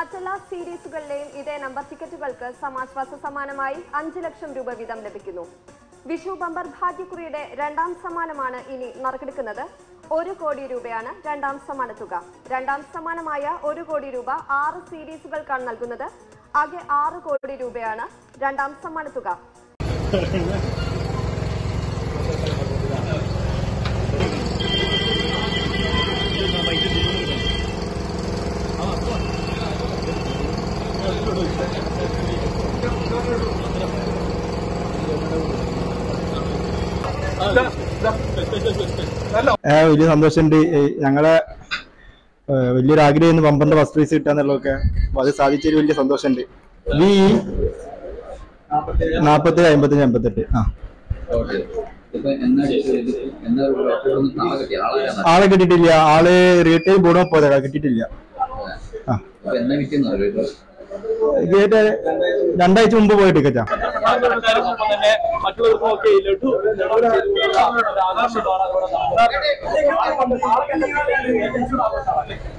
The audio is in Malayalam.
മറ്റെല്ലാ സീരീസുകളിലെയും ഇതേ നമ്പർ ടിക്കറ്റുകൾക്ക് സമാശ്വാസ സമ്മാനമായി അഞ്ച് ലക്ഷം രൂപ വീതം ലഭിക്കുന്നു വിഷു ബമ്പർ ഭാഗ്യക്കുറിയുടെ രണ്ടാം സമ്മാനമാണ് ഇനി നറുക്കെടുക്കുന്നത് ഒരു കോടി രൂപയാണ് രണ്ടാം സമ്മാന തുക രണ്ടാം സമ്മാനമായ ഒരു കോടി രൂപ ആറ് സീരീസുകൾക്കാണ് നൽകുന്നത് ആകെ ആറ് കോടി രൂപയാണ് രണ്ടാം സമ്മാന തുക ഏ, വലിയ സന്തോഷമുണ്ട് ഏ, ഞങ്ങളെ ഏ, വലിയൊരു ആഗ്രഹം പമ്പറിന്റെ ഫസ്റ്റ് പ്രൈസ് കിട്ടാന്നുള്ളതൊക്കെ അപ്പൊ അത് സാധിച്ചതിൽ വലിയ സന്തോഷമുണ്ട് വി നാപ്പത്തേഴ് അമ്പത്തഞ്ച് അമ്പത്തെട്ട് ആ ഓക്കെ ഇപ്പൊ എന്നാ ഇത് എന്നാ ഒരു ഡോക്ടറെ ഒന്ന് നാളെ കിട്ടിയ ആളാണ് ആളെ കിട്ടിയിട്ടില്ല ആള് റീറ്റെയിൽ ബോർഡോ പോയതാ കിട്ടിയിട്ടില്ല ആ അപ്പൊ എന്നാ വിൽക്കുന്നു അറിയോ ഗേറ്റ് രണ്ടാഴ്ച മുമ്പ് പോയിട്ട് ടിക്കറ്റാ ഒപ്പം തന്നെ മറ്റുള്ളവർക്കും ഒക്കെ ഈ ലഡു ആഘോഷമാണ്